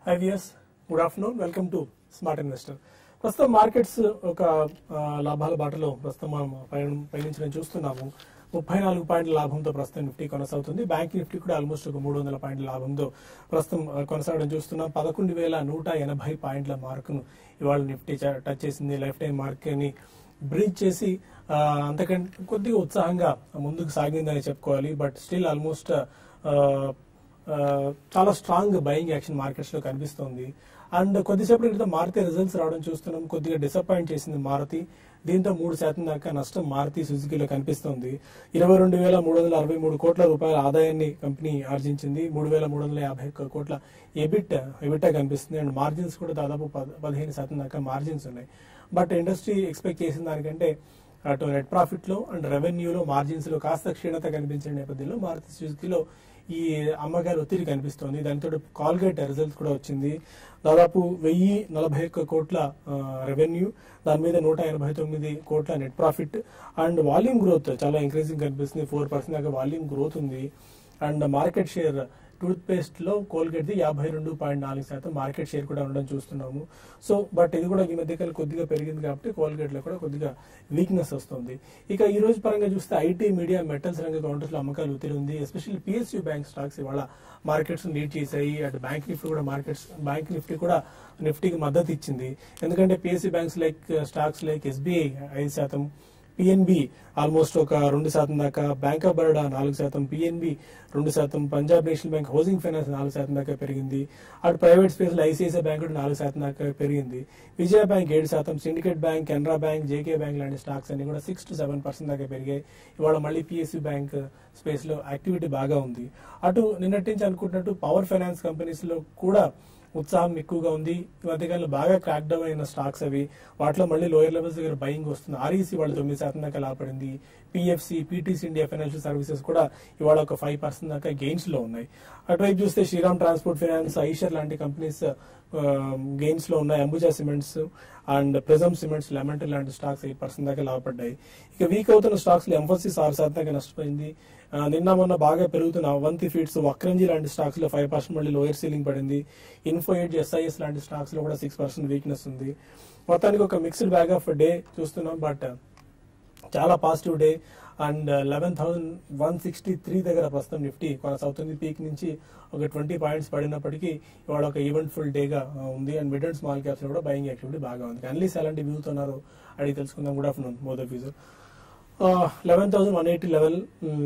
High viewers good afternoon welcome to smart investor ప్రస్తుతం markets ఒక ఆ, లాభాల బాటలో ప్రస్తుతం మనం పయనం పయనించడం చూస్తున్నాము ముప్పై నాలుగు పాయింట్ల లాభంతో ప్రస్తుతం నిఫ్టీ కొనసాగుతుంది బ్యాంక్ నిఫ్టీ కూడా ఆల్మోస్ట్ ఒక మూడు వందల పాయింట్ల లాభంతో ప్రస్తుతం ఆ, కొనసాగడం చూస్తున్నాం పదకొండు వేల నూట ఎనభై పాయింట్ల మార్కును ఇవాళ నిఫ్టీ చ- టచ్ చేసింది లైఫ్ టైం మార్క్ ని బ్రీచ్ చేసి ఆ, అంతకంటే కొద్దిగా ఉత్సాహంగా ముందుకు సాగిందని చెప్పుకోవాలి బట్ స్టిల్ ఆల్మోస్ట్ ఆ, చాలా స్ట్రాంగ్ బయింగ్ యాక్షన్ మార్కెట్స్ లో కనిపిస్తోంది అండ్ కొద్దిసేపటి క్రితం మారుతి రిజల్ట్స్ రావడం చూస్తున్నాం కొద్దిగా డిసప్పాయింట్ చేసింది మారుతి దీంతో మూడు శాతం దాకా నష్టం మారుతి సుజుకిలో కనిపిస్తోంది ఇరవై రెండు వేల మూడు వందల అరవై మూడు కోట్ల రూపాయల ఆదాయాన్ని కంపెనీ ఆర్జించింది మూడు వేల మూడు వందల యాభై ఒక్క కోట్ల ఎబిట్ ఎబిటా కనిపిస్తుంది అండ్ మార్జిన్స్ కూడా దాదాపు పద- పదిహేను శాతం దాకా మార్జిన్స్ ఉన్నాయి బట్ ఇండస్ట్రీ ఎక్స్పెక్ట్ చేసిన దానికంటే అటు నెట్ ప్రాఫిట్ లో అండ్ రెవెన్యూలో మార్జిన్స్ లో కాస్త క్షీణత కనిపించిన నేపథ్యంలో మారుతి సుజుకిలో ఈ అమ్మకాల ఒత్తిడి కనిపిస్తోంది దానితో కాల్గేట్ రిజల్ట్స్ కూడా వచ్చింది దాదాపు వెయ్యి నలభై ఒక్క కోట్ల రెవెన్యూ దాని మీద నూట ఎనభై తొమ్మిది కోట్ల net profit and volume growth చాలా ఇంక్రీజింగ్ కనిపిస్తుంది ఫోర్ పర్సెంట్ దాకా వాల్యూమ్ గ్రోత్ ఉంది and market share toothpaste లో కోల్గేట్ ది యాభై రెండు పాయింట్ నాలుగు శాతం మార్కెట్ షేర్ కూడా ఉండడం చూస్తున్నాము సో బట్ ఇది కూడా ఈ మధ్యకాలం కొద్దిగా పెరిగింది కాబట్టి కోల్గేట్ లో కూడా కొద్దిగా వీక్నెస్ వస్తుంది ఇక ఈ రోజు పరంగా చూస్తే ఐటీ మీడియా మెటల్స్ రంగ కౌంటర్స్ లో అమ్మకాలు ఒత్తిడి ఉంది ఎస్పెషల్లీ పిఎస్యూ బ్యాంక్ స్టాక్స్ ఇవాళ మార్కెట్స్ లీడ్ చేశాయి అటు బ్యాంక్ నిఫ్టీ కూడా మార్కెట్స్ బ్యాంక్ నిఫ్టీ కూడా నిఫ్టీకి మద్దతు ఇచ్చింది ఎందుకంటే PSU banks like stocks like SBI ఐదు శాతం పిఎన్బి ఆల్మోస్ట్ ఒక రెండు శాతం దాకా బ్యాంక్ ఆఫ్ బరోడా నాలుగు శాతం పిఎన్బి రెండు శాతం Punjab national bank housing finance నాలుగు శాతం దాకా పెరిగింది అటు ప్రైవేట్ స్పేస్ లో ఐసిఐసిఐ బ్యాంక్ కూడా నాలుగు శాతం దాకా పెరిగింది విజయ బ్యాంక్ ఏడు శాతం syndicate bank Canara bank JK bank లాంటి స్టాక్స్ అన్ని కూడా సిక్స్ టు సెవెన్ పర్సెంట్ దాకా పెరిగాయి ఇవాళ మళ్ళీ పిఎస్యూ బ్యాంక్ స్పేస్ లో యాక్టివిటీ బాగా ఉంది అటు నిన్నటి నుంచి అనుకుంటున్నట్టు పవర్ ఫైనాన్స్ కంపెనీస్ లో కూడా ఉత్సాహం ఎక్కువగా ఉంది ఈ మధ్యకాలంలో బాగా క్రాక్ డౌన్ అయిన స్టాక్స్ అవి వాటిలో మళ్ళీ లోయర్ లెవెల్స్ దగ్గర బయింగ్ వస్తుంది ఆర్ఈసీ వాళ్ళు తొమ్మిది శాతం దాకా లాభపడింది PFC PTC India financial services కూడా ఇవాళ ఒక ఫైవ్ పర్సెంట్ దాకా గెయిన్స్ లో ఉన్నాయి అటువైపు చూస్తే శ్రీరామ్ ట్రాన్స్పోర్ట్ ఫైనాన్స్ ఐషర్ లాంటి కంపెనీస్ గెయిన్స్ లో ఉన్నాయి Ambuja cements and prism cements లెమంట్ లాంటి స్టాక్స్ ఎయిట్ పర్సెంట్ దాకా లాభపడ్డాయి ఇక వీక్ అవుతున్న స్టాక్స్ లో ఎంఫోసిస్ ఆరు శాతం దాకా నష్టపోయింది ఆ, నిన్న మొన్న బాగా పెరుగుతున్న అవంతి ఫీడ్స్ వక్రంజీ లాంటి స్టాక్స్ లో ఫైవ్ పర్సెంట్ మళ్ళీ లోయర్ సీలింగ్ పడింది ఇన్ఫో ఎయిట్ ఎస్ఐఎస్ లాంటి స్టాక్స్ లో కూడా సిక్స్ పర్సెంట్ వీక్నెస్ ఉంది మొత్తానికి ఒక మిక్స్డ్ బ్యాగ్ ఆఫ్ డే చూస్తున్నాం బట్ చాలా positive day and eleven thousand one sixty three దగ్గర ప్రస్తుతం నిఫ్టీ కొనసాగుతుంది పీక్ నుంచి ఒక ట్వంటీ పాయింట్స్ పడినప్పటికీ ఇవాళ ఒక ఈవెంట్ ఫుల్ డేగా ఉంది and mid and small caps కూడా బయింగ్ యాక్టివిటీ బాగా ఉంది అనలీస్ ఎలాంటి వ్యూతో ఉన్నారో అడిగి తెలుసుకుందాం గుడ్ ఆఫ్టర్నూన్ మోద్ ఆఫ్ యూజర్ eleven thousand one eighty level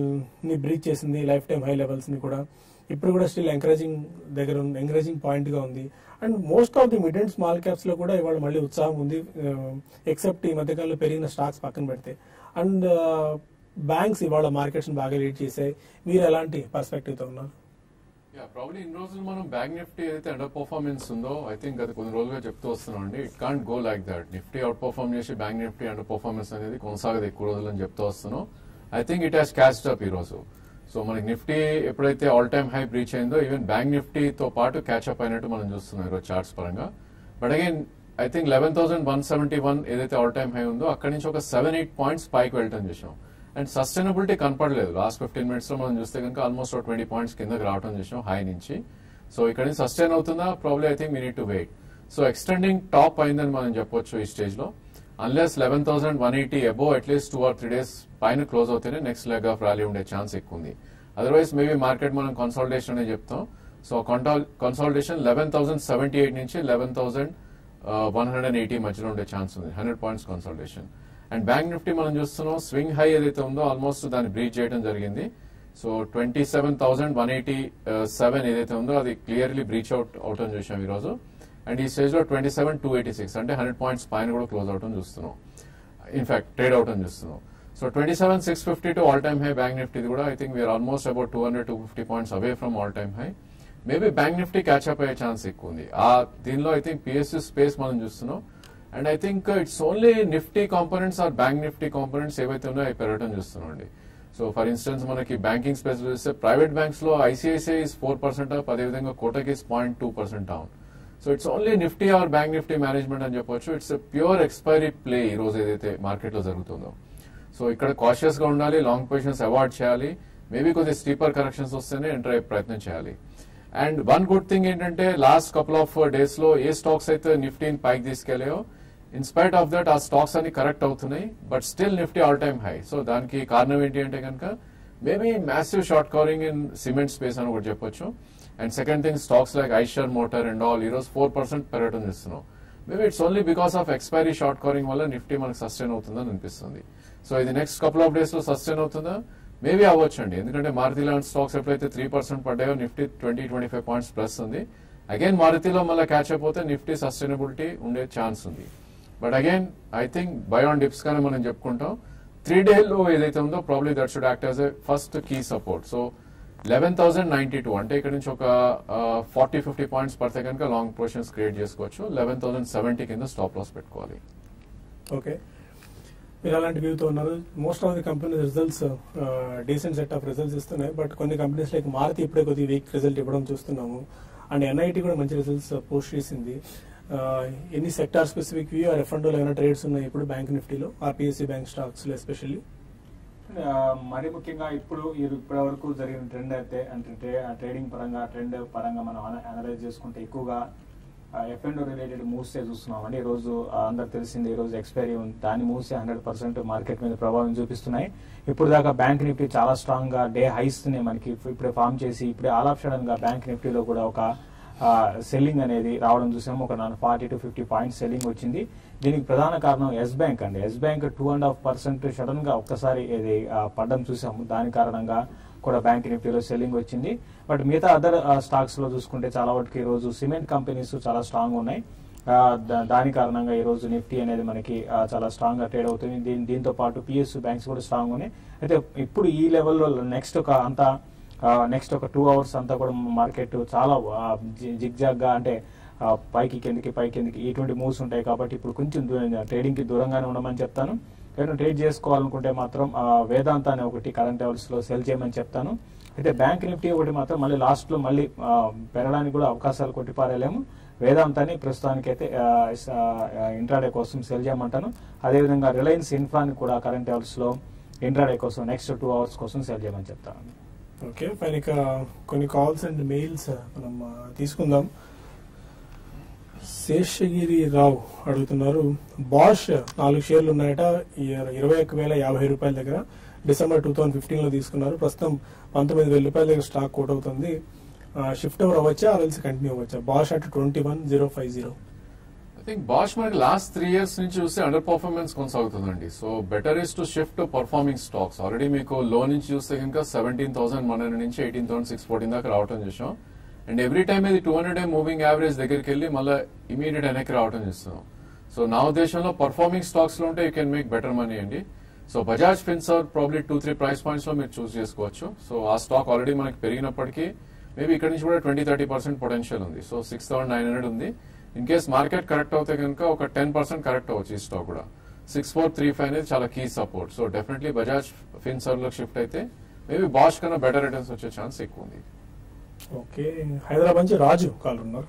ని బ్రీచ్ చేసింది లైఫ్ టైం హై లెవెల్స్ ని కూడా ఇప్పుడు కూడా స్టిల్ ఎంకరేజింగ్ దగ్గర ఎంకరేజింగ్ పాయింట్ గా ఉంది and most of the mid and small caps లో కూడా ఇవాళ మళ్ళీ ఉత్సాహం ఉంది ఎక్సెప్ట్ ఈ మధ్యకాలంలో పెరిగిన స్టాక్స్ పక్కన పెడితే అండ్ బ్యాంక్స్ ఇవాళ మార్కెట్స్ బాగా లీడ్ చేశాయి మీరు ఎలాంటి పర్స్పెక్టివ్ తో ఉన్నారు యా ప్రాబ్లీ ఇన్ని రోజులు మనం బ్యాంక్ నిఫ్టీ ఏదైతే అండర్ పర్ఫార్మెన్స్ ఉందో ఐ థింక్ అది కొన్ని రోజులుగా చెప్తూ వస్తున్నాం అండి it can't go like that Nifty out perform చేసి బ్యాంక్ నిఫ్టీ అండర్ పర్ఫార్మెన్స్ అనేది కొనసాగదు ఎక్కువ రోజులు అని చెప్తూ వస్తున్నాం I think it has caught up ఈ రోజు సో మనకి నిఫ్టీ ఎప్పుడైతే ఆల్ టైమ్ హై బ్రీచ్ అయిందో ఈవెన్ బ్యాంక్ నిఫ్టీతో పాటు క్యాచ్ అప్ అయినట్టు మనం చూస్తున్నాం ఈరోజు చార్ట్స్ పరంగా but again I think eleven thousand one seventy one ఏదైతే ఆల్ టైమ్ హై ఉందో అక్కడి నుంచి ఒక సెవెన్ ఎయిట్ పాయింట్స్ పైకి వెళ్ళటం చేసాం అండ్ సస్టైనబిలిటీ కనపడలేదు లాస్ట్ ఫిఫ్టీన్ మినిట్స్ లో మనం చూస్తే కనుక ఆల్మోస్ట్ ట్వంటీ పాయింట్స్ కిందకి రావడం చేసాం హై నుంచి సో ఇక్కడ నుంచి సస్టైన్ అవుతుందా probably I think we need to wait so extending top అయిందని మనం చెప్పొచ్చు ఈ స్టేజ్ లో unless eleven thousand one eighty above atleast two or three days పైన క్లోజ్ అవుతేనే నెక్స్ట్ లెగ్ ఆఫ్ ర్యాలీ ఉండే ఛాన్స్ ఎక్కువ ఉంది అదర్వైజ్ మేబీ మార్కెట్ మనం కన్సల్టేషన్ అనే చెప్తాం so consultation eleven thousand seventy eight నుంచి eleven thousand one hundred and eighty మధ్యలో ఉండే ఛాన్స్ ఉంది hundred points consultation and bank Nifty మనం చూస్తున్నాం స్వింగ్ హై ఏదైతే ఉందో ఆల్మోస్ట్ దాన్ని బ్రీచ్ చేయడం జరిగింది so twenty seven thousand one eighty seven ఏదైతే ఉందో అది క్లియర్లీ బ్రీచ్ అవుట్ అవటం చూసాం ఈ రోజు అండ్ ఈ స్టేజ్ లో twenty seven two eighty six అంటే హండ్రెడ్ పాయింట్స్ పైన కూడా క్లోజ్ అవటం చూస్తున్నాం ఇన్ఫాక్ట్ ట్రేడ్ అవటం చూస్తున్నాం so twenty seven six fifty to all time high bank Nifty కూడా I think we're almost about two hundred two fifty points away from all time high maybe bank Nifty catch up అయ్యే chance ఎక్కువ ఉంది ఆ దీనిలో I think PSU space మనం చూస్తున్నాం and I think it's only Nifty components or bank Nifty components ఏవైతే ఉన్నాయో అవి పెరగడం చూస్తున్నాం అండి సో ఫర్ ఇన్స్టెన్స్ మనకి బ్యాంకింగ్ స్పేస్ చూస్తే ప్రైవేట్ బ్యాంక్స్ లో ICICI is four percent up అదేవిధంగా Kotak is point two percent down so it's only Nifty or bank Nifty management అని చెప్పొచ్చు ఇట్స్ ప్యూర్ ఎక్స్పైరీ ప్లే ఈ రోజు ఏదైతే మార్కెట్ లో జరుగుతుందో సో ఇక్కడ కాషియస్ గా ఉండాలి లాంగ్ పొజిషన్స్ అవాయిడ్ చేయాలి మేబీ కొద్దిగా స్టీపర్ కరెక్షన్స్ వస్తేనే ఎంటర్ అయ్యే ప్రయత్నం చేయాలి అండ్ వన్ గుడ్ థింగ్ ఏంటంటే లాస్ట్ కపుల్ ఆఫ్ డేస్ లో ఏ స్టాక్స్ అయితే నిఫ్టీని పైకి తీసుకెళ్లాయో ఇన్స్పైట్ ఆఫ్ దట్ ఆ స్టాక్స్ అన్ని కరెక్ట్ అవుతున్నాయి but still Nifty all time high so దానికి కారణం ఏంటి అంటే కనుక maybe massive short covering in cement space అని కూడా చెప్పొచ్చు and second thing stocks like Eicher motor and all ఈరోజు ఫోర్ పర్సెంట్ పెరగడం ఇస్తున్నాం maybe it's only because of expiry short covering వల్ల నిఫ్టీ మనకు సస్టైన్ అవుతుందని అనిపిస్తుంది సో ఇది నెక్స్ట్ కపుల్ ఆఫ్ డేస్ లో సస్టైన్ అవుతుందా మేబీ అవ్వచ్చండి ఎందుకంటే మారుతి లాంటి స్టాక్స్ ఎప్పుడైతే త్రీ పర్సెంట్ పడ్డాయో Nifty twenty twenty five points plus ఉంది అగైన్ మారుతిలో మళ్ళీ క్యాచ్ అయిపోతే నిఫ్టీ సస్టైనబిలిటీ ఉండే ఛాన్స్ ఉంది but again I think buy on dips కానీ మనం చెప్పుకుంటాం త్రీ డే లో ఏదైతే ఉందో probably that should act as a first key support so eleven thousand ninety two అంటే ఇక్కడ నుంచి ఒక ఫార్టీ ఫిఫ్టీ పాయింట్స్ పడితే కనుక లాంగ్ పొజిషన్స్ క్రియేట్ చేసుకోవచ్చు లెవెన్ థౌసండ్ సెవెంటీ కింద స్టాప్ లాస్ పెట్టుకోవాలి ఓకే మీరు అలాంటి వ్యూతో ఉన్నారు most of the companies results decent set of results ఇస్తున్నాయి బట్ కొన్ని కంపెనీస్ లైక్ మారుతి ఇప్పుడే కొద్దిగా వీక్ రిజల్ట్ ఇవ్వడం చూస్తున్నాము అండ్ ఎన్ఐటి కూడా మంచి రిజల్ట్స్ పోస్ట్ చేసింది Uh, ఎన్ని sector specific view or F ఏమైనా ట్రేడ్స్ ఉన్నాయి ఇప్పుడు బ్యాంక్ నిఫ్టీలో ఆర్పిఎస్సి బ్యాంక్ స్టాక్స్ లో ఎస్పెషల్లీ ఆ, మరి ముఖ్యంగా ఇప్పుడు ఈ ఇప్పటి వరకు జరిగిన ట్రెండ్ అయితే అంటే ట్రే- ట్రేడింగ్ పరంగా ట్రెండ్ పరంగా మనం అన- అనలైజ్ చేసుకుంటే ఎక్కువగా ఎఫ్ అండ్ రిలేటెడ్ మూవ్స్ చూస్తున్నాం అండి ఈ రోజు ఆ, అందరికి తెలిసింది ఈ రోజు ఎక్స్పైరీ ఉంది దాని మూవ్స్ హండ్రెడ్ పర్సెంట్ మార్కెట్ మీద ప్రభావం చూపిస్తున్నాయి ఇప్పుడు దాకా బ్యాంక్ నిఫ్టీ చాలా స్ట్రాంగ్ గా డే హైస్ ని మనకి ఇప్పుడే ఫామ్ చేసి ఇప్పుడే ఆల్ ఆఫ్ సడన్ గా బ్యాంక్ నిఫ్టీలో కూడా ఒక సెల్లింగ్ అనేది రావడం చూసాము ఒక forty to fifty points selling వచ్చింది దీనికి ప్రధాన కారణం ఎస్ బ్యాంక్ అండి Yes Bank two and half percent sudden గా ఒక్కసారి ఇది ఆ, పడ్డం చూసాము దాని కారణంగా కూడా బ్యాంక్ నిఫ్టీలో సెల్లింగ్ వచ్చింది బట్ మిగతా అదర్ స్టాక్స్ లో చూసుకుంటే చాలా వరకు ఈ రోజు సిమెంట్ కంపెనీస్ చాలా స్ట్రాంగ్ ఉన్నాయి ఆ, దా- దాని కారణంగా ఈ రోజు నిఫ్టీ అనేది మనకి ఆ, చాలా స్ట్రాంగ్ గా ట్రేడ్ అవుతుంది దీని దీంతో పాటు పిఎస్యు బ్యాంక్స్ కూడా స్ట్రాంగ్ ఉన్నాయి అయితే ఇప్పుడు ఈ లెవెల్లో నెక్స్ట్ ఒక అంతా నెక్స్ట్ ఒక టూ అవర్స్ అంతా కూడా మార్కెట్ చాలా జిగ్జాగ్ గా అంటే ఆ, పైకి కిందకి పైకి కిందకి ఇటువంటి మూవ్స్ ఉంటాయి కాబట్టి ఇప్పుడు కొంచెం ట్రేడింగ్ కి దూరంగానే ఉండమని చెప్తాను ఏదైనా ట్రేడ్ చేసుకోవాలనుకుంటే మాత్రం ఆ, వేదాంత అనే ఒకటి కరెంట్ లెవెల్స్ లో సెల్ చేయమని చెప్తాను అయితే బ్యాంక్ నిఫ్టీ ఒకటి మాత్రం మళ్ళీ లాస్ట్ లో మళ్ళీ ఆ, పెరగడానికి కూడా అవకాశాలు కొట్టిపారేలేము వేదాంతాన్ని ప్రస్తుతానికైతే ఇంట్రాడే కోసం సెల్ చేయమంటాను అదేవిధంగా రిలయన్స్ ఇన్ఫ్రాని కూడా కరెంట్ లెవెల్స్ లో ఇంట్రాడే కోసం నెక్స్ట్ టూ అవర్స్ కోసం సెల్ చేయమని చెప్తాను ఓకే ఫైన్ ఇక కొన్ని కాల్స్ అండ్ మెయిల్స్ మనం ఆ, తీసుకుందాం శేషగిరి రావు అడుగుతున్నారు బాష్ నాలుగు షేర్లు ఉన్నాయట ఇర- ఇరవై ఒక్క వేల యాభై రూపాయల దగ్గర డిసెంబర్ టూ థౌసండ్ ఫిఫ్టీన్ లో తీసుకున్నారు ప్రస్తుతం పంతొమ్మిది వేల రూపాయల దగ్గర స్టాక్ కోట్ అవుతుంది షిఫ్ట్ ఓవర్ అవ్వచ్చా ఆర్ఎల్సి కంటిన్యూ అవ్వచ్చా Bosch at twenty one zero five zero I think Bosch మనకి లాస్ట్ త్రీ ఇయర్స్ నుంచి చూస్తే అండర్ పర్ఫార్మెన్స్ కొనసాగుతుందండి so better is to shift performing stocks already మీకు లో నుంచి చూస్తే కనుక సెవెంటీన్ థౌసండ్ మన నుంచి ఎయిటీన్ థౌసండ్ సిక్స్ ఫోర్టీన్ దాకా రావటం చూసాం అండ్ ఎవ్రీ టైమ్ ఇది two hundred day moving average దగ్గరికి వెళ్ళి మళ్ళీ ఇమీడియట్ వెనక్కి రావటం చూస్తున్నాం సో నా ఉద్దేశంలో పర్ఫార్మింగ్ స్టాక్స్ లో ఉంటే you can make better money అండి so Bajaj Finserv probably two three price points లో మీరు చూస్ చేసుకోవచ్చు సో ఆ స్టాక్ ఆల్రెడీ మనకి పెరిగినప్పటికీ మేబీ ఇక్కడ నుంచి కూడా ట్వంటీ థర్టీ పర్సెంట్ పొటెన్షియల్ ఉంది so six thousand nine hundred ఉంది ఇన్ కేస్ మార్కెట్ కరెక్ట్ అవుతే కనుక ఒక టెన్ పర్సెంట్ కరెక్ట్ అవ్వచ్చు ఈ స్టాక్ కూడా సిక్స్ ఫోర్ త్రీ ఫైవ్ అనేది చాలా key support so definitely Bajaj Finserv లో షిఫ్ట్ అయితే మేబీ బాష్ కన్నా బెటర్ రిటర్న్స్ వచ్చే ఛాన్స్ ఎక్కువ ఉంది ఓకే హైదరాబాద్ నుంచి రాజు కాల్ ఉన్నారు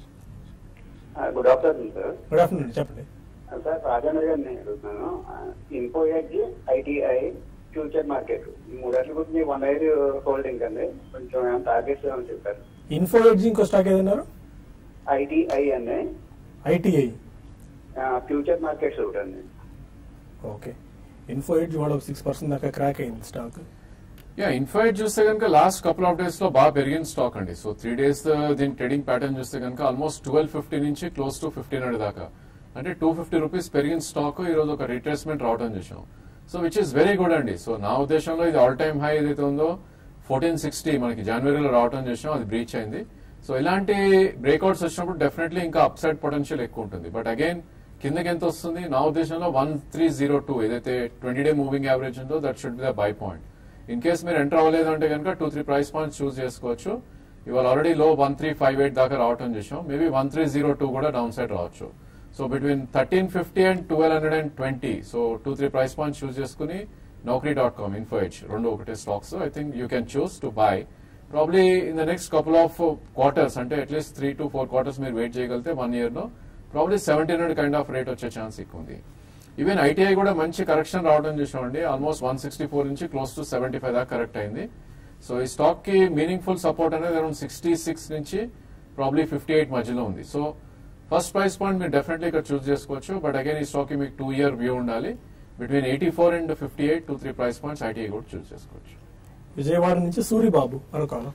good afternoon sir good afternoon చెప్పండి సార్ రాజేంద్ర గారిని అడుగుతున్నాను Info Edge ITI future market ఈ మూడాటి గురించి వన్ ఇయర్ హోల్డింగ్ అండి కొంచెం ఏమైనా టార్గెట్స్ ఏమైనా చెప్పారు ఇన్ఫో ఎడ్జ్ ఇంకో స్టాక్ ఏదన్నారు ఐటీఐ అండి ఐటీఐ ఫ్యూచర్ మార్కెట్స్ ఒకటి అండి ఓకే ఇన్ఫో ఎడ్జ్ వాళ్ళ సిక్స్ పర్సెంట్ దాకా క్రాక్ అయింది స్టాక్ యా ఇన్ఫైట్ చూస్తే కనుక లాస్ట్ కపుల్ ఆఫ్ డేస్ లో బాగా పెరిగిన స్టాక్ అండి సో త్రీ డేస్ దీని ట్రేడింగ్ ప్యాటర్న్ చూస్తే కనుక ఆల్మోస్ట్ ట్వెల్వ్ ఫిఫ్టీ నుంచి క్లోజ్ టు ఫిఫ్టీన్ హండ్రెడ్ దాకా అంటే టూ ఫిఫ్టీ రూపీస్ పెరిగిన స్టాక్ ఈ రోజు ఒక రిట్రేస్మెంట్ రావడం చూసాం so which is very good అండి సో నా ఉద్దేశంలో ఇది ఆల్ టైమ్ హై ఏదైతే ఉందో ఫోర్టీన్ సిక్స్టీ మనకి జనవరిలో రావడం చూసాం అది బ్రీచ్ అయింది సో ఇలాంటి బ్రేక్అవుట్స్ వచ్చినప్పుడు డెఫినెట్లీ ఇంకా అప్ సైడ్ పొటెన్షియల్ ఎక్కువ ఉంటుంది బట్ అగైన్ కిందకి ఎంత వస్తుంది నా ఉద్దేశంలో వన్ త్రీ జీరో టూ ఏదైతే ట్వంటీ డే మూవింగ్ యావరేజ్ ఉందో that should be the buy point in case మీరు ఎంటర్ అవ్వలేదు అంటే కనుక two three price points choose చేసుకోవచ్చు ఇవాళ ఆల్రెడీ లో వన్ త్రీ ఫైవ్ ఎయిట్ దాకా రావటం చూసాం maybe one three zero two కూడా డౌన్ సైడ్ రావచ్చు so between thirteen fifty and twelve hundred and twenty so two three price points choose చేసుకుని Naukri dot com Info Edge రెండు ఒకటే stocks I think you can choose to buy probably in the next couple of quarters అంటే at least three to four quarters మీరు wait చేయగలిగితే one year లో probably seventeen hundred kind of rate వచ్చే chance ఎక్కువ ఉంది even ITI కూడా మంచి correction రావడం చూసామండి ఆల్మోస్ట్ వన్ సిక్స్టీ ఫోర్ నుంచి క్లోజ్ టు సెవెంటీ ఫైవ్ దాకా కరెక్ట్ అయింది సో ఈ స్టాక్ కి మీనింగ్ఫుల్ సపోర్ట్ అనేది అరౌండ్ సిక్స్టీ సిక్స్ నుంచి ప్రాబ్లీ ఫిఫ్టీ ఎయిట్ మధ్యలో ఉంది సో ఫస్ట్ ప్రైస్ పాయింట్ మీరు డెఫినెట్లీ ఇక్కడ చూస్ చేసుకోవచ్చు బట్ అగైన్ ఈ స్టాక్ కి మీకు టూ ఇయర్ వ్యూ ఉండాలి between eighty four and fifty eight two three price points ITI కూడా చూస్ చేసుకోవచ్చు విజయవాడ నుంచి సూరిబాబు మరొక కాలం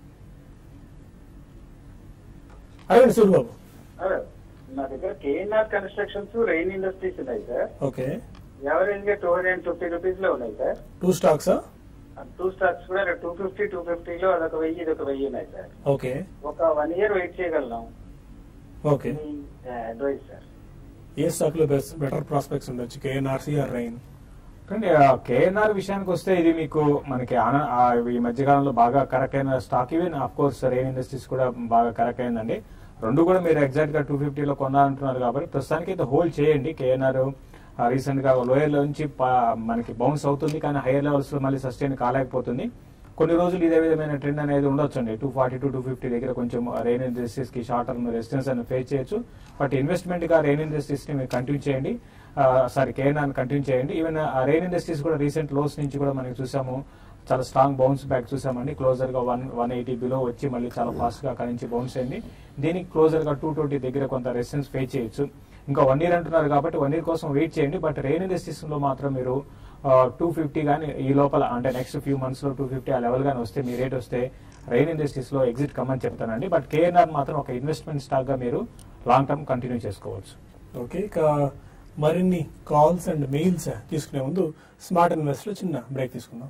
అడగండి సూరిబాబు అదే, నా దగ్గర కేఎన్ఆర్ కన్స్ట్రక్షన్స్ రెయిన్ ఇండస్ట్రీస్ ఉన్నాయి సార్ ఓకే ఎవరేజ్ గా టూ హండ్రెడ్ ఫిఫ్టీ రూపీస్ లో ఉన్నాయి సార్ టూ స్టాక్సా టూ స్టాక్స్ కూడా టూ ఫిఫ్టీ టూ ఫిఫ్టీలో అదొక వెయ్యి ఇదొక వెయ్యి ఉన్నాయి సార్ ఓకే ఒక వన్ ఇయర్ వెయిట్ చేయగలం ఓకే అడ్వైస్ సార్ ఏ స్టాక్ లో బెస్ట్ బెటర్ ప్రాస్పెక్ట్స్ ఉండొచ్చు కేఎన్ఆర్సీ ఆర్ రైన్ కానీ కేఎన్ఆర్ విషయానికి వస్తే ఇది మీకు మనకి ఆన- ఆ ఈ మధ్యకాలంలో బాగా కరెక్ట్ అయిన stock even of course Rain Industries కూడా బాగా కరెక్ట్ అయిందండి రెండు కూడా మీరు ఎగ్జాక్ట్ గా టూ ఫిఫ్టీలో కొనాలంటున్నారు కాబట్టి ప్రస్తుతానికి అయితే హోల్డ్ చేయండి కేఎన్ఆర్ రీసెంట్ గా లోయర్ లో నుంచి ప- మనకి బౌన్స్ అవుతుంది కానీ హైయర్ లెవెల్స్ లో మళ్ళీ సస్టైన్ కాలేకపోతుంది కొన్ని రోజులు ఇదే విధమైన ట్రెండ్ అనేది ఉండొచ్చు అండి two forty to two fifty దగ్గర కొంచెం రెయిన్ ఇండస్ట్రీస్ కి షార్ట్ టర్మ్ రెసిస్టెన్స్ అని ఫేస్ చేయొచ్చు బట్ ఇన్వెస్ట్మెంట్ గా రెయిన్ ఇండస్ట్రీస్ ని మీరు కంటిన్యూ చేయండి సారీ కేఎన్ఆర్ కంటిన్యూ చేయండి ఈవెన్ రెయిన్ ఇండస్ట్రీస్ కూడా రీసెంట్ లోస్ నుంచి కూడా మనకి చూసాము చాలా స్ట్రాంగ్ బౌన్స్ బ్యాక్ చూసామండి క్లోజర్ గా వన్ వన్ ఎయిటీ బిలో వచ్చి మళ్ళీ చాలా ఫాస్ట్ గా అక్కడి నుంచి బౌన్స్ అయింది దీనికి క్లోజర్ గా టూ ట్వంటీ దగ్గర కొంత రెసిస్టెన్స్ ఫేస్ చేయొచ్చు ఇంకా వన్ ఇయర్ అంటున్నారు కాబట్టి వన్ ఇయర్ కోసం వెయిట్ చేయండి బట్ రెయిన్ ఇండస్ట్రీస్ లో మాత్రం మీరు టూ ఫిఫ్టీ కానీ ఈ లోపల అంటే నెక్స్ట్ ఫ్యూ మంత్స్ లో టూ ఫిఫ్టీ ఆ లెవెల్ గానీ వస్తే మీ రేట్ వస్తే రెయిన్ ఇండస్ట్రీస్ లో ఎగ్జిట్ కమ్మని చెప్తానండి బట్ కేఎన్ఆర్ మాత్రం ఒక ఇన్వెస్ట్మెంట్ స్టాక్ గా మీరు లాంగ్ టర్మ్ కంటిన్యూ చేసుకోవచ్చు ఓకే ఇక మరిన్ని కాల్స్ అండ్ మెయిల్స్ తీసుకునే ముందు స్మార్ట్ ఇన్వెస్ట్ లో చిన్న బ్రేక్ తీసుకుందాం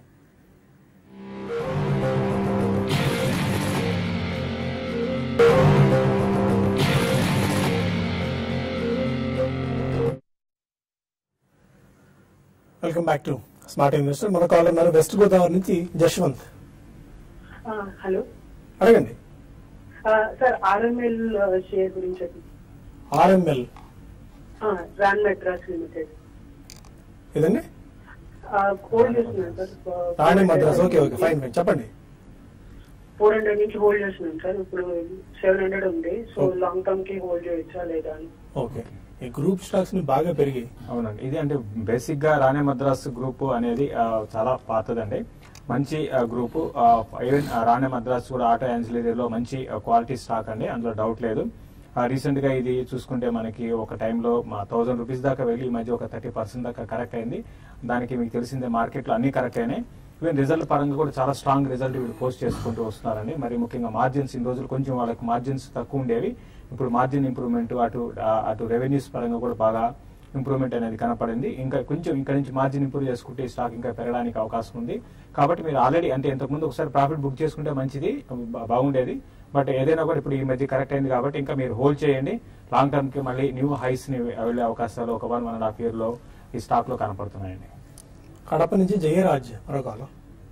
welcome back to smart investor మన కాల్ ఉన్నారు వెస్ట్ గోదావరి నుంచి జశ్వంత్ ఆ, హలో అడగండి ఆ, సార్ ఆర్ఎంఎల్ షేర్ గురించి చెప్పండి. ఆర్ఎంఎల్ ఆ, రాన్ మెట్రాస్ లిమిటెడ్ ఇదండి ఆ, హోల్డ్ చేస్తున్నాను sir Rane Madras okay okay fine fine చెప్పండి ఫోర్ హండ్రెడ్ నుంచి హోల్డ్ చేస్తున్నాను సార్ ఇప్పుడు సెవెన్ హండ్రెడ్ ఉంది సో Okay. లాంగ్ టర్మ్ కి హోల్డ్ చేయొచ్చా లేదా అని ఓకే ఈ గ్రూప్ స్టాక్స్ ని బాగా పెరిగాయి అవునండి ఇది అంటే బేసిక్ గా రాణే మద్రాస్ గ్రూప్ అనేది ఆ, చాలా పాతదండి మంచి గ్రూప్ ఈవెన్ రాణే మద్రాస్ కూడా ఆటో యాన్సిలరీలో మంచి క్వాలిటీ స్టాక్ అండి అందులో డౌట్ లేదు రీసెంట్ గా ఇది చూసుకుంటే మనకి ఒక టైంలో మా థౌసండ్ రూపీస్ దాకా వెళ్ళి ఈ మధ్య ఒక థర్టీ పర్సెంట్ దాకా కరెక్ట్ అయింది దానికి మీకు తెలిసిందే మార్కెట్ లో అన్ని కరెక్ట్ అయినాయి ఈవెన్ రిజల్ట్ పరంగా కూడా చాలా స్ట్రాంగ్ రిజల్ట్ వీళ్ళు పోస్ట్ చేసుకుంటూ వస్తున్నారండి మరి ముఖ్యంగా మార్జిన్స్ ఇన్ని రోజులు కొంచెం వాళ్ళకి మార్జిన్స్ తక్కువ ఉండేవి ఇప్పుడు మార్జిన్ ఇంప్రూవ్మెంట్ అటు ఆ, అటు రెవెన్యూస్ పరంగా కూడా బాగా ఇంప్రూవ్మెంట్ అనేది కనపడింది ఇంకా కొంచెం ఇంకా నుంచి మార్జిన్ ఇంప్రూవ్ చేసుకుంటే ఈ స్టాక్ ఇంకా పెరగడానికి అవకాశం ఉంది కాబట్టి మీరు ఆల్రెడీ అంటే ఇంతకుముందు ఒకసారి ప్రాఫిట్ బుక్ చేసుకుంటే మంచిది బా- బాగుండేది బట్ ఏదైనా కూడా ఇప్పుడు ఈ మధ్య కరెక్ట్ అయింది కాబట్టి ఇంకా మీరు హోల్డ్ చేయండి లాంగ్ టర్మ్ కి మళ్ళీ న్యూ హైస్ ని వెళ్ళే అవకాశాలు ఒక one one and half year లో ఈ స్టాక్ లో కనపడుతున్నాయండి కడప నుంచి జయరాజ్ మరో కాలం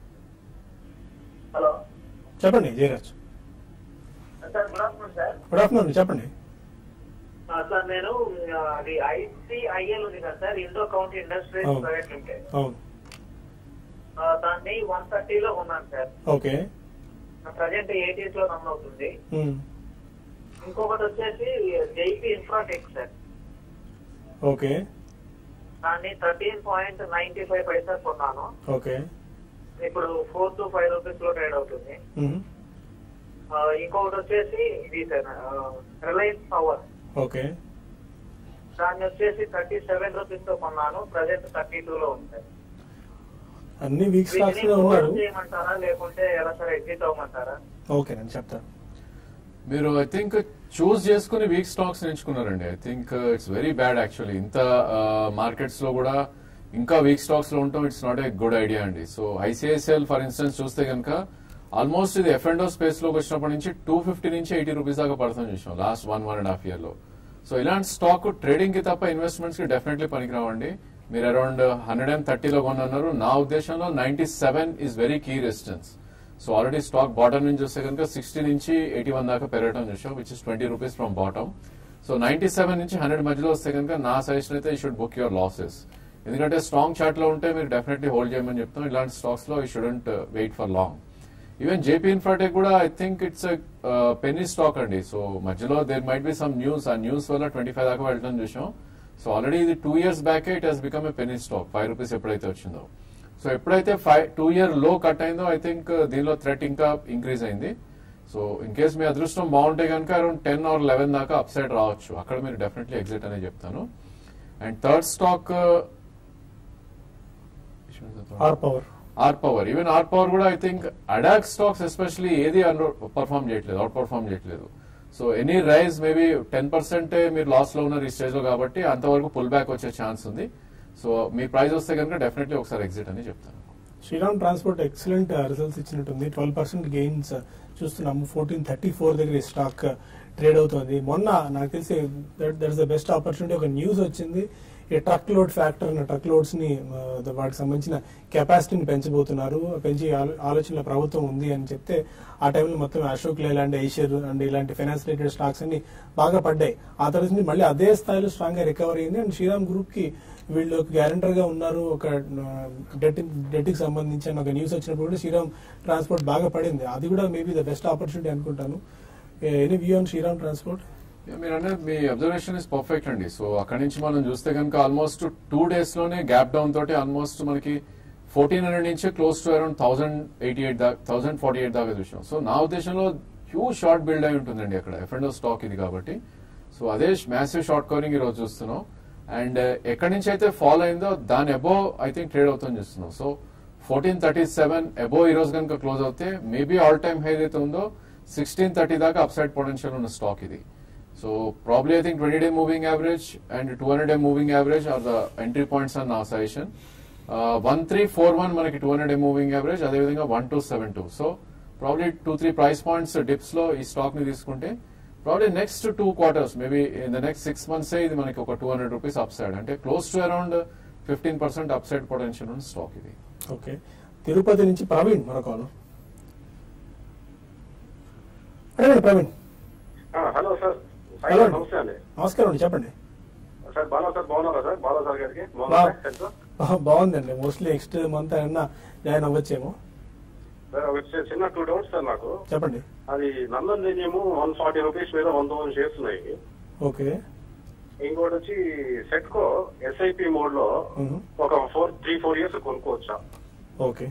హలో చెప్పండి Jayaraj sir good afternoon sir good afternoon చెప్పండి ఆ, సార్ నేను ఆ, అది ఐసిఐఎల్ ఉంది కదా సార్ ఇండో కౌంటీ ఇండస్ట్రీస్ అవును. ప్రైవేట్ లిమిటెడ్ అవును ఆ, దాన్ని వన్ థర్టీలో ఉన్నాను సార్ ఓకే ప్రజెంట్ ఎయిటీస్ లో రన్ అవుతుంది ఉమ్, ఇంకొకటి వచ్చేసి జైపీ ఇన్ఫ్రాటెక్ సార్ ఓకే దాన్ని thirteen point ninety five paisa కొన్నాను ఓకే ఇప్పుడు ఫోర్ టు ఫైవ్ రూపీస్ లో ట్రేడ్ అవుతుంది ఉమ్, ఆ, ఇంకొకటి వచ్చేసి ఇది సార్ రిలయన్స్ పవర్ ఓకే దాన్ని వచ్చేసి థర్టీ సెవెన్ రూపీస్ తో కొన్నాను ప్రజెంట్ థర్టీ టూ లో ఉంది సార్ అన్ని వీక్ స్టాక్స్ వీటిని లో ఉన్నారు hold చేయమంటారా లేకుంటే ఎలా సార్ ఎగ్జిట్ అవ్వమంటారా ఓకే నేను చెప్తాను మీరు ఐ థింక్ చూస్ చేసుకుని వీక్ స్టాక్స్ ఎంచుకున్నారండి I think it's very bad actually ఇంత మార్కెట్స్ లో కూడా ఇంకా వీక్ స్టాక్స్ లో ఉండటం it's not a good idea అండి సో ఐసిఐసిఎల్ ఫర్ ఇన్స్టెన్స్ చూస్తే కనుక ఆల్మోస్ట్ ఇది ఎఫ్ అండ్ స్పేస్ లోకి వచ్చినప్పటి నుంచి టూ ఫిఫ్టీ నుంచి ఎయిటీ రూపీస్ దాకా పడుతుంది చూసాం last one one and half year లో సో ఇలాంటి స్టాక్ ట్రేడింగ్ కి తప్ప ఇన్వెస్ట్మెంట్స్ కి డెఫినెట్లీ పనికిరావండి మీరు అరౌండ్ హండ్రెడ్ అండ్ థర్టీలో కొన్నారు నా ఉద్దేశంలో ninety seven is very key resistance so already stock bottom నుంచి చూస్తే కనుక సిక్స్టీ నుంచి ఎయిటీ వన్ దాకా పెరగడం చూసాం which is twenty rupees from bottom so ninety seven నుంచి హండ్రెడ్ మధ్యలో వస్తే కనుక నా సజెషన్ అయితే you should book your losses ఎందుకంటే స్ట్రాంగ్ చార్ట్ లో ఉంటే మీరు డెఫినెట్లీ హోల్డ్ చేయమని చెప్తాం ఇలాంటి స్టాక్స్ లో you shouldn't wait for long even Jaypee Infratech కూడా I think it's penny stock అండి సో మధ్యలో there might be some news ఆ న్యూస్ వల్ల ట్వంటీ ఫైవ్ దాకా వెళ్ళడం చూసాం సో ఆల్రెడీ ఇది two years back it has become a penny stock five rupees ఎప్పుడైతే వచ్చిందో సో ఎప్పుడైతే ఫైవ్ టూ ఇయర్ లో కట్ అయిందో ఐ థింక్ దీనిలో థ్రెట్ ఇంకా ఇంక్రీజ్ అయింది సో ఇన్ కేస్ మీ అదృష్టం బాగుంటే కనుక అరౌండ్ టెన్ ఆర్ లెవెన్ దాకా అప్ సైడ్ రావచ్చు అక్కడ మీరు డెఫినెట్లీ ఎగ్జిట్ అనే చెప్తాను and third stock or power or power even or power కూడా I think ad hoc stocks especially ఏది పర్ఫామ్ చేయట్లేదు అవుట్ పర్ఫామ్ చేయట్లేదు so any rise maybe ten percent మీరు లాస్ లో ఉన్నారు ఈ స్టేజ్ లో కాబట్టి అంతవరకు పుల్ బ్యాక్ వచ్చే ఛాన్స్ ఉంది సో మీ ప్రైస్ వస్తే కనుక డెఫినెట్లీ ఒకసారి ఎగ్జిట్ అని చెప్తాను శ్రీరామ్ ట్రాన్స్పోర్ట్ ఎక్సలెంట్ రిజల్ట్స్ ఇచ్చినట్టుంది ట్వెల్వ్ పర్సెంట్ గెయిన్స్ చూస్తున్నాము ఫోర్టీన్ థర్టీ ఫోర్ దగ్గర ఈ స్టాక్ ట్రేడ్ అవుతుంది మొన్న నాకు తెలిసి that is the best opportunity ఒక న్యూస్ వచ్చింది ఈ truck load factor truck loads ని ఆ, వాటికి సంబంధించిన కెపాసిటీని పెంచబోతున్నారు పెంచి ఆలో- ఆలోచనల ప్రభుత్వం ఉంది అని చెప్తే ఆ టైంలో మొత్తం అశోక్ లేలాండ్ ఐషర్ అండ్ ఇలాంటి ఫైనాన్స్ రిలేటెడ్ స్టాక్స్ అన్ని బాగా pడ్డాయి ఆ తర్వాత నుంచి మళ్ళీ అదే స్థాయిలో స్ట్రాంగ్ గా రికవర్ అయింది అండ్ శ్రీరామ్ గ్రూప్ కి వీళ్ళు గ్యారంటర్ గా ఉన్నారు ఒక డెట్ డెట్ కి సంబంధించి అని ఒక న్యూస్ వచ్చినప్పుడు కూడా శ్రీరామ్ ట్రాన్స్పోర్ట్ బాగా పడింది అది కూడా మేబీ ద బెస్ట్ ఆపర్చునిటీ అనుకుంటాను any view on Shriram Transport Yeah, మీరు అనేది మీ అబ్జర్వేషన్ ఇస్ పర్ఫెక్ట్ అండి సో అక్కడి నుంచి మనం చూస్తే కనుక ఆల్మోస్ట్ టూ డేస్ లోనే గ్యాప్ డౌన్ తోటి ఆల్మోస్ట్ మనకి ఫోర్టీన్ హండ్రెడ్ నుంచి close to around thousand eighty eight దాకా థౌసండ్ ఫార్టీ ఎయిట్ దాకా చూసాం సో నా ఉద్దేశంలో హ్యూజ్ షార్ట్ బిల్డ్ అయి ఉంటుందండి అక్కడ ఎఫ్ అండ్ స్టాక్ ఇది కాబట్టి సో అదే మ్యాసివ్ షార్ట్ కవరింగ్ ఈ రోజు చూస్తున్నాం అండ్ ఎక్కడి నుంచి అయితే ఫాలో అయిందో దాని అబో ఐ థింక్ ట్రేడ్ అవుతుందని చూస్తున్నాం so fourteen thirty seven above ఈ రోజు కనుక క్లోజ్ అవుతే మేబీ ఆల్ టైమ్ హై ఏదైతే ఉందో సిక్స్టీన్ థర్టీ దాకా అప్సైడ్ పొటెన్షియల్ ఉన్న స్టాక్ ఇది so probably I think twenty day moving average and two hundred day moving average are the entry points అన్న నా suggestion one three four one మనకి two hundred day moving average అదేవిధంగా one two seven two so probably two three price points dips లో ఈ stock ని తీసుకుంటే probably next two quarters maybe in the next six months ఇది మనకి ఒక two hundred rupees upside అంటే close to around fifteen percent upside potential ఉన్న stock ఇది ఓకే తిరుపతి నుంచి ప్రవీణ్ మన కాల్ అడగండి Praveen hello sir Sai hello గారు, నమస్తే అండి నమస్కారం అండి చెప్పండి సార్ బాలా సార్ బాగున్నారా సార్ బాలా సార్ గారికి బా- బాగున్నారా సార్ బా- బాగుందండి మోస్ట్లీ నెక్స్ట్ మంత్ అయినా జాయిన్ అవ్వచ్చేమో సార్ ఒక చి- చిన్న టూ డౌట్స్ సార్ నాకు చెప్పండి అది నందన్ ఏమో వన్ ఫార్టీ రూపీస్ మీద వన్ థౌసండ్ షేర్స్ ఉన్నాయి ఓకే ఇంకోటి వచ్చి సెట్కో ఎస్ఐపి మోడ్ లో మ్మ్. ఒక ఫోర్ త్రీ ఫోర్ ఇయర్స్ కొనుక్కోవచ్చా ఓకే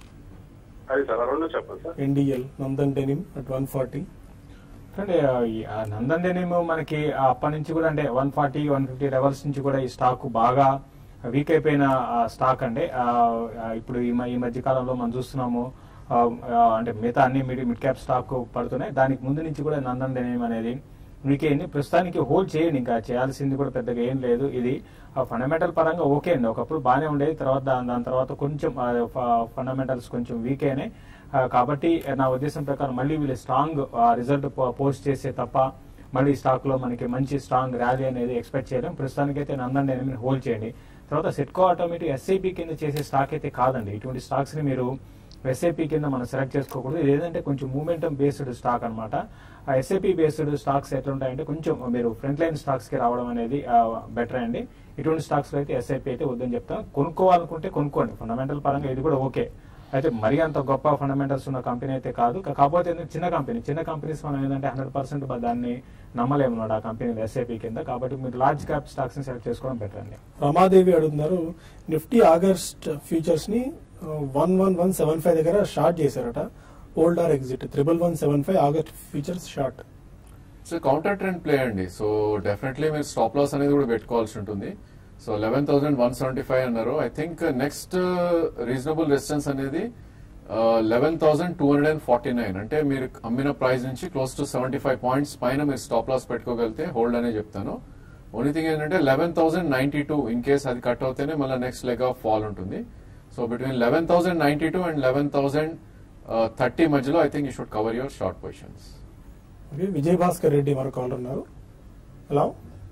అది సార్ ఆ రెండు చెప్పండి sir NDL Nandan Denim at one forty అంటే ఆ, ఈ, ఆ నందన్ డెనిమ్ మనకి ఆ అప్పటి నుంచి కూడా అంటే one forty one fifty levels నుంచి కూడా ఈ స్టాక్ బాగా వీక్ అయిపోయిన ఆ, స్టాక్ అండి ఆ, ఆ, ఇప్పుడు ఈ మ- ఈ మధ్య కాలంలో మనం చూస్తున్నాము ఆ, ఆ, అంటే మిగతా అన్ని మిడ్ మిడ్ క్యాప్ స్టాక్ పడుతున్నాయి దానికి ముందు నుంచి కూడా నందన్ డెనిమ్ అనేది వీక్ అయింది ప్రస్తుతానికి హోల్డ్ చేయండి ఇంకా చేయాల్సింది కూడా పెద్దగా ఏం లేదు ఇది ఫండమెంటల్ పరంగా ఓకే అండి ఒకప్పుడు బాగానే ఉండేది తర్వాత దాని దాని తర్వాత కొంచెం ఫండమెంటల్స్ కొంచెం వీక్ అయినాయి ఆ, కాబట్టి నా ఉద్దేశం ప్రకారం మళ్ళీ వీళ్ళు స్ట్రాంగ్ రిజల్ట్ పోస్ట్ చేసే తప్ప మళ్ళీ స్టాక్ లో మనకి మంచి స్ట్రాంగ్ ర్యాలీ అనేది ఎక్స్పెక్ట్ చేయలేం ప్రస్తుతానికైతే నందన్ డైనమిక్ హోల్డ్ చేయండి తర్వాత సెట్కో ఆటోమేటిక్ ఎస్ఐపి కింద చేసే స్టాక్ అయితే కాదండి ఇటువంటి స్టాక్స్ ని మీరు ఎస్ఐపి కింద మనం సెలెక్ట్ చేసుకోకూడదు ఇది ఏంటంటే కొంచెం మూమెంటం బేస్డ్ స్టాక్ అన్నమాట ఆ ఎస్ఐపి బేస్డ్ స్టాక్స్ ఎట్లుంటాయంటే కొంచెం మీరు ఫ్రంట్ లైన్ స్టాక్స్ కి రావడం అనేది బెటర్ అండి ఇటువంటి స్టాక్స్ లో అయితే ఎస్ఐపి అయితే వద్దని చెప్తాం కొనుక్కోవాలనుకుంటే కొనుక్కోండి ఫండమెంటల్ పరంగా ఇది కూడా ఓకే అయితే మరీ అంత గొప్ప ఫండమెంటల్స్ ఉన్న కంపెనీ అయితే కాదు కా- కాకపోతే ఏంటంటే చిన్న కంపెనీ చిన్న కంపెనీస్ మనం ఏంటంటే హండ్రెడ్ పర్సెంట్ దాన్ని నమ్మలేము అన్నమాట ఆ కంపెనీ ఎస్ఐపి కింద కాబట్టి మీరు లార్జ్ క్యాప్ స్టాక్స్ ని సెలెక్ట్ చేసుకోవడం బెటర్ అండి రమాదేవి అడుగుతున్నారు నిఫ్టీ ఆగస్ట్ ఫ్యూచర్స్ ని one one one seven five దగ్గర షార్ట్ చేశారట hold or exit triple one seven five August futures short so counter trend play అండి సో డెఫినెట్లీ మీరు స్టాప్ లాస్ అనేది కూడా పెట్టుకోవాల్సి ఉంటుంది so eleven thousand one seventy five అన్నారు I think next reasonable resistance అనేది eleven thousand two hundred and forty nine అంటే మీరు అమ్మిన ప్రైస్ నుంచి close to seventy five points పైన మీరు స్టాప్ లాస్ పెట్టుకోగలిగితే హోల్డ్ అనే చెప్తాను ఓన్లీ థింగ్ ఏంటంటే eleven thousand ninety two in case అది కట్ అవుతేనే మళ్ళీ నెక్స్ట్ లెగ్ ఆఫ్ ఫాల్ ఉంటుంది so between eleven thousand ninety two and eleven thousand thirty మధ్యలో I think you should cover your short positions okay Vijay Bhaskar Reddy మరో call ఉన్నారు hello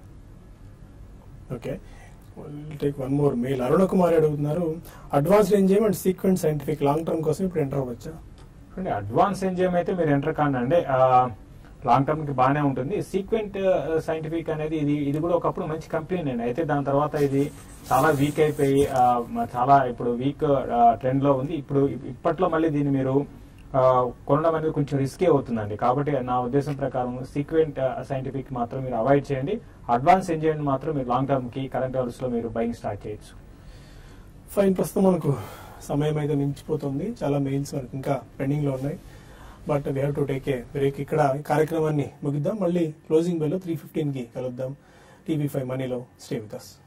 okay take one more mail Aruna Kumar అడుగుతున్నారు Advanced Enzyme and Sequent Scientific long term కోసం ఇప్పుడు enter అవ్వచ్చా అంటే advance enzyme అయితే మీరు enter కానండి లాంగ్ టర్మ్ కి బాగానే ఉంటుంది సీక్వెంట్ సైంటిఫిక్ అనేది ఇది ఇది కూడా ఒకప్పుడు మంచి కంపెనీ అండి అయితే దాని తర్వాత ఇది చాలా వీక్ అయిపోయి ఆ, మ- చాలా ఇప్పుడు వీక్ ట్రెండ్ లో ఉంది ఇప్పుడు ఇప్పట్లో మళ్ళీ దీన్ని మీరు ఆ, కొనడం అనేది కొంచెం రిస్కీ అవుతుందండి కాబట్టి నా ఉద్దేశం ప్రకారం సీక్వెంట్ సైంటిఫిక్ మాత్రం మీరు అవాయిడ్ చేయండి అడ్వాన్స్ ఎంజైమ్ మాత్రం మీరు లాంగ్ టర్మ్ కి కరెంట్ లెవెల్స్ లో మీరు బయింగ్ స్టార్ట్ చేయొచ్చు ఫైన్ ప్రస్తుతం మనకు సమయం అయితే మించిపోతుంది చాలా మెయిల్స్ మనకి ఇంకా పెండింగ్ లో ఉన్నాయి but we have to take a break ఇక్కడ ఈ కార్యక్రమాన్ని ముగిద్దాం మళ్ళీ క్లోజింగ్ బెల్ త్రీ ఫిఫ్టీన్ కి కలుద్దాం టీవీ ఫైవ్ మనీలో స్టే విత్ అస్